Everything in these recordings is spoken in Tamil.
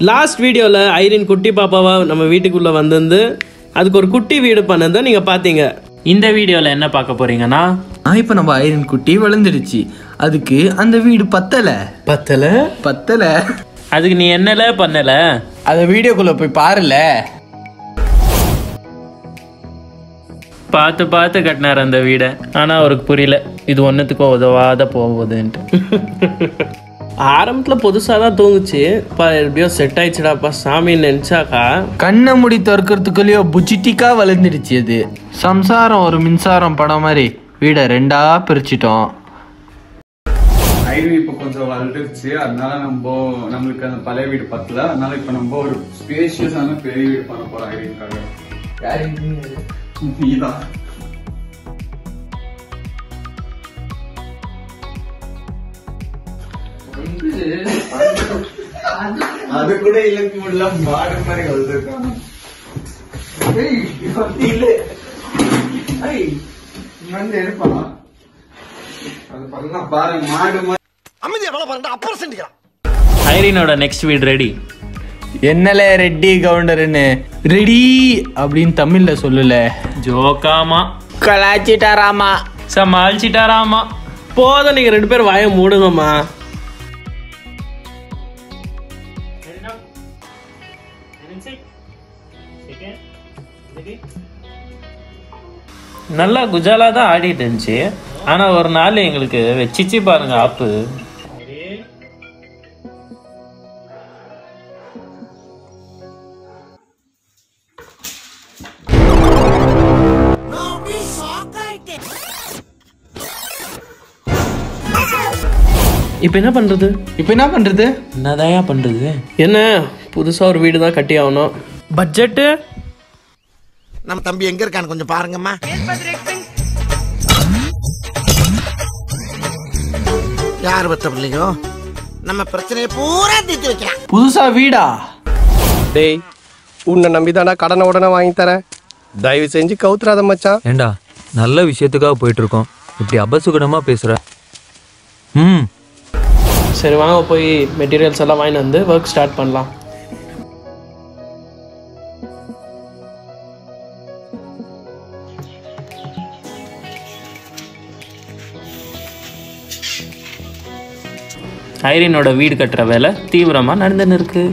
லாஸ்ட் வீடியோவில் ஐரின் குட்டி பாப்பாவா நம்ம வீட்டுக்குள்ளே வந்திருந்து அதுக்கு ஒரு குட்டி வீடு பண்ணதை நீங்கள் பார்த்தீங்க இந்த வீடியோவில் என்ன பார்க்க போறீங்கன்னா ஆ இப்போ நம்ம ஐரன் குட்டி வளர்ந்துடுச்சு அதுக்கு அந்த வீடு பத்தல பத்தல பத்தல அதுக்கு நீ என்னல பண்ணல அத வீடியோக்குள்ள போய் பாருல பார்த்து பார்த்து கட்டினார் அந்த வீடை ஆனால் அவருக்கு புரியல இது ஒன்றுத்துக்கும் உதவாத போகுதுன்ட்டு ஆரம்பத்தில் புதுசாக தான் தூங்குச்சு இப்போ எப்படியோ செட் ஆயிடுச்சுடாப்பா சாமின்னு நினச்சாக்கா கண்ணை முடி திறக்கிறதுக்குள்ளேயோ புஜிட்டிக்கா வளர்ந்துடுச்சு அது சம்சாரம் ஒரு மின்சாரம் படம் மாதிரி வீடை ரெண்டா பிரிச்சிட்டோம் ஐவி இப்போ கொஞ்சம் வளர்ந்துருச்சு அதனால நம்ம நம்மளுக்கு அந்த பழைய வீடு பத்தல அதனால இப்போ நம்ம ஒரு ஸ்பேஷியஸான பெரிய வீடு பண்ண போறோம் ஐவிக்காக நீதான் அது கூட இலக்கு முடியல மாடு மாதிரி வளர்ந்துருக்காங்க ஏய், இது வந்து இல்ல. ஏய், இங்க வந்து எடுப்பான் அது பண்ணலாம் பாருங்க மாடு மாதிரி ஐரினோட நெக்ஸ்ட் வீடு ரெடி என்னல ரெட்டி கவுண்டர்னு ரெடி அப்படின்னு தமிழ்ல சொல்லல ஜோக்காமா கலாச்சிட்டாராமா சமாளிச்சிட்டாராமா போதும் நீங்கள் ரெண்டு பேரும் வாயை மூடுங்கம்மா நல்லா குஜாலா தான் ஆடிட்டு இருந்துச்சு ஆனால் ஒரு நாள் எங்களுக்கு வச்சிச்சு பாருங்க ஆப்பு இப்போ என்ன பண்ணுறது இப்போ என்ன பண்றது என்னதாயா பண்ணுறது என்ன புதுசாக ஒரு வீடு தான் கட்டி ஆகணும் பட்ஜெட்டு நம்ம தம்பி எங்க இருக்கான்னு கொஞ்சம் பாருங்கம்மா யார் பத்த பிள்ளையோ நம்ம பிரச்சனையை பூரா தீர்த்து வைக்கலாம் புதுசா வீடா டேய் உன்னை நம்பிதானா கடனை உடனே வாங்கி தரேன் தயவு செஞ்சு கவுத்துறாத மச்சான் ஏண்டா நல்ல விஷயத்துக்காக போயிட்டு இருக்கோம் இப்படி அபசுகுணமா பேசுற ம் சரி வாங்க போய் மெட்டீரியல்ஸ் எல்லாம் வாங்கிட்டு வந்து ஒர்க் ஸ்டார்ட் பண்ணலாம் ஐரினோட வீடு கட்டுற வேலை தீவிரமாக நடந்துன்னு இருக்கு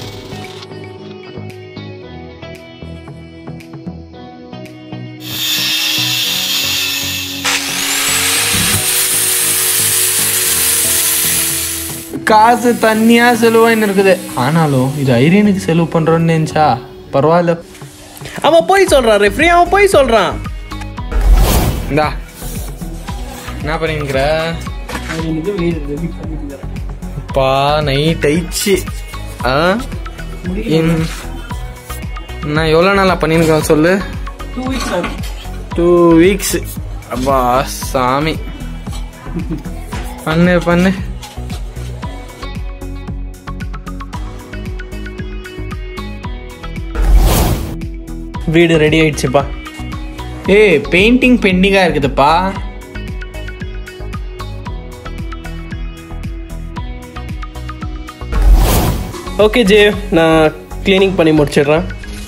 காசு தண்ணியா செலவாயின்னு இருக்குது ஆனாலும் இது ஐரியனுக்கு செலவு பண்றோம்னு நினைச்சா பரவாயில்ல அவன் போய் சொல்கிறான் ரெஃப்ரி அவன் போய் சொல்கிறான் இந்தா என்ன பண்ணிருக்கிற அப்பா நைட் ஆயிடுச்சு ஆ இன்- நான் எவ்வளோ நாளா பண்ணியிருக்கேன் சொல்லு டூ வீக்ஸ் அப்பா சாமி பண்ணு பண்ணு வீடு ரெடி ஆயிடுச்சுப்பா ஏய் பெயிண்டிங் பெண்டிங்காக இருக்குதுப்பா ஓகே ஜே நான் க்ளீனிங் பண்ணி முடிச்சிடுறேன்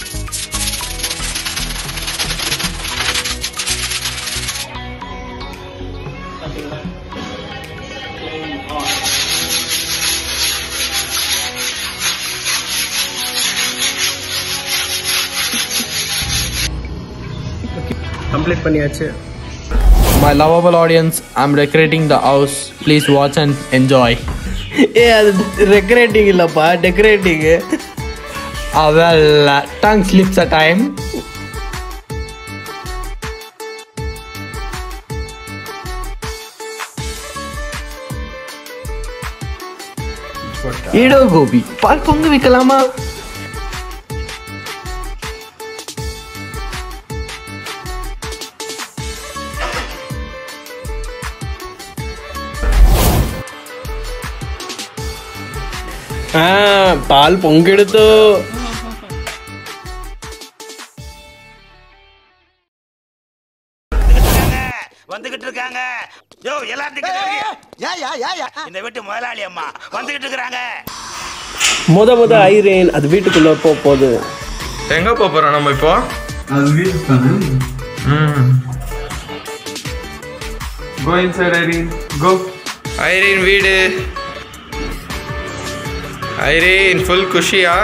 கம்ப்ளீட் பண்ணியாச்சு My lovable audience, I'm decorating the house. Please watch and enjoy. ஏ அது டெக்கரேட்டிங் இல்லைப்பா டெக்கரேட்டிங்கு Uh, well, uh, tongue slips a time. இடோ Gopi பால் பொங்க வைக்கலாமா ஆ பால் பொங்கெடுத்தோ வந்துகிட்டு இருக்காங்க யோ எல்லாத்துக்கும் ஏ யா யா யா இந்த வீட்டு முதலாளி அம்மா வந்துகிட்டு இருக்காங்க முத முத ஐரேன் அது வீட்டுக்குள்ள போக போகுது எங்க போக போறோம் நம்ம இப்போ அது வீட்டுக்கு தானே ம் go inside Irene go Irene வீடு ஐரீன் ஃபுல் குஷியா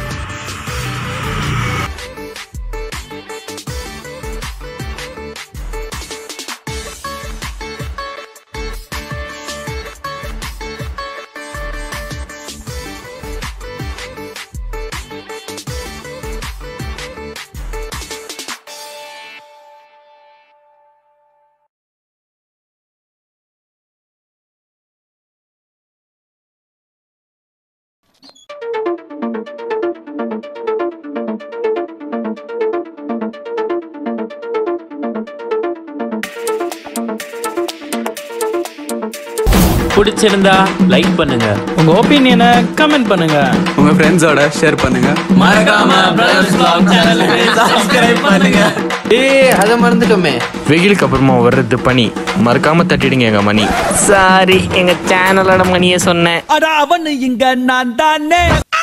பிடிச்சிருந்தா லைக் பண்ணுங்க உங்க ஒப்பீனியனை கமெண்ட் பண்ணுங்க உங்க ஃப்ரெண்ட்ஸோட ஷேர் பண்ணுங்க ஏய் அதை மறந்துட்டோமே வெயிலுக்கு அப்புறமா வர்றது பனி மறக்காம தட்டிடுங்க எங்க மணி சாரி எங்க சேனலோட மணியை சொன்னேன் அட அவனு இங்க நான் தானே